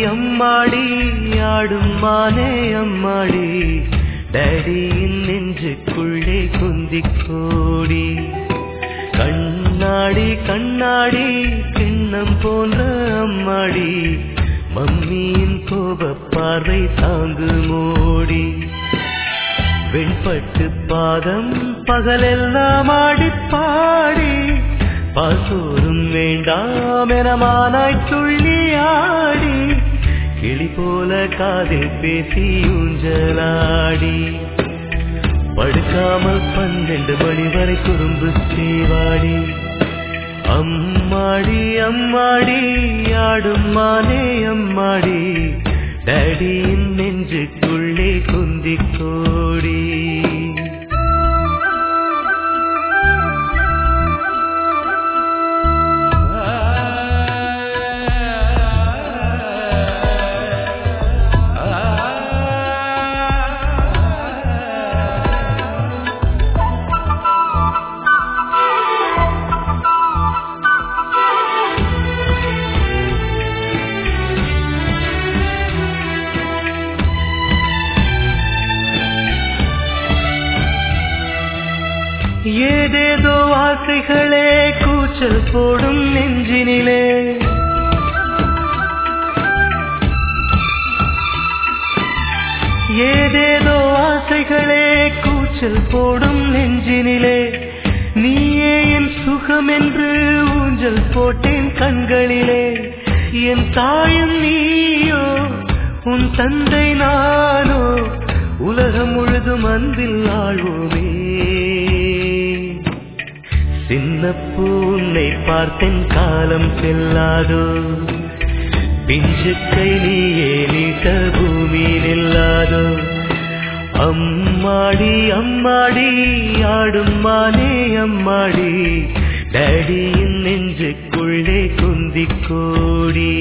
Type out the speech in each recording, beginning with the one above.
அம்மாடி ஆடும் மானே அம்மாடி டேடியின் நெஞ்சுக்குள்ளே குந்திக் கோடி கண்ணாடி கண்ணாடி கிண்ணம் போன்ற அம்மாடி மம்மியின் கோப பார்வை தாங்கு மோடி வெண்பட்டு பாதம் பகலெல்லாம் ஆடி பாடி பாசோரும் வேண்டாம் என மானாய் துள்ளி ஆடி கிளி போல காதில் பேசி ஊஞ்சலாடி படுக்காமல் பன்னெண்டு மணி வரை குறும்பு சேவாடி அம்மாடி அம்மாடி ஆடும் மானே அம்மாடி டேடியின் நெஞ்சுக்குள்ளே குந்திக் கோடி ஏதேதோ ஆசைகளே கூச்சல் போடும் நெஞ்சினிலே ஏதேதோ ஆசைகளே கூச்சல் போடும் நெஞ்சினிலே நீயே என் சுகம் என்று ஊஞ்சல் போட்டேன் கண்களிலே என் தாயும் நீயோ உன் தந்தை நானோ உலகம் முழுதும் அன்பில் ஆழ்வோமே சின்னப்பூ உன்னை பார்த்தேன் காலம் செல்லாதோ பிஞ்சு கை நீயே நீட்ட பூமி நில்லாதோ அம்மாடி அம்மாடி ஆடும் மானே அம்மாடி டேடியின் நெஞ்சுக்குள்ளே குந்திக் கோடி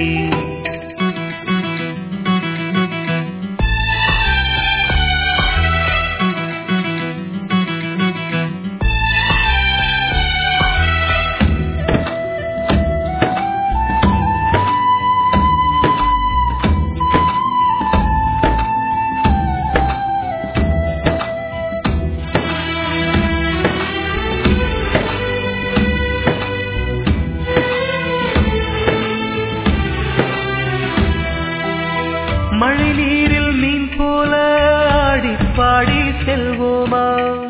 மழை நீரில் மீன் போல ஆடி பாடி செல்வோமா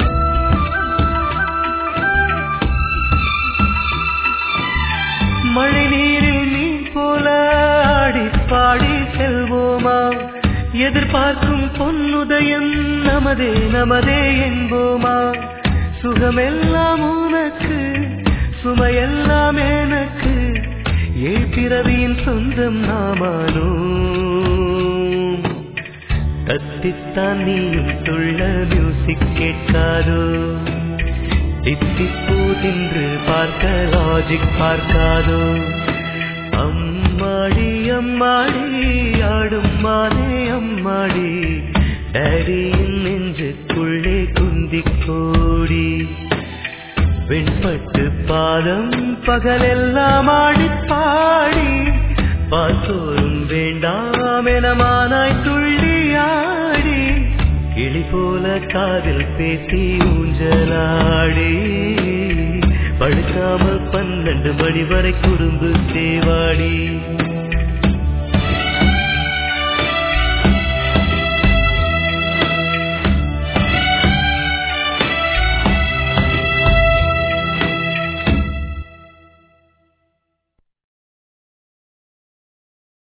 மழை நீரில் மீன் போல ஆடி பாடி செல்வோமா எதிர்பார்க்கும் பொன்னுதயம் நமதே நமதே என்போமா சுகமெல்லாம் உனக்கு சுமையெல்லாம் எனக்கு ஏழ் பிறவியின் சொந்தம் நாமானோ தத்தித்தான் நீயும் துள்ள மியூசிக் கேட்காதோ தித்திப்பூ தின்று பார்க்க லாஜிக் பார்க்காதோ அம்மாடி அம்மாடி ஆடும் மானே அம்மாடி டேடியின் நெஞ்சுக்குள்ளே குந்திக் கோடி வெண்பட்டு பாதம் பகலெல்லாம் ஆடி பாடி பாசோரும் வேண்டாம் என மானாய் துள்ளி ஆடி கிளி போல காதில் பேசி ஊஞ்சலாடி படுக்காமல் பன்னெண்டு மணி வரை குறும்பு சேவாடி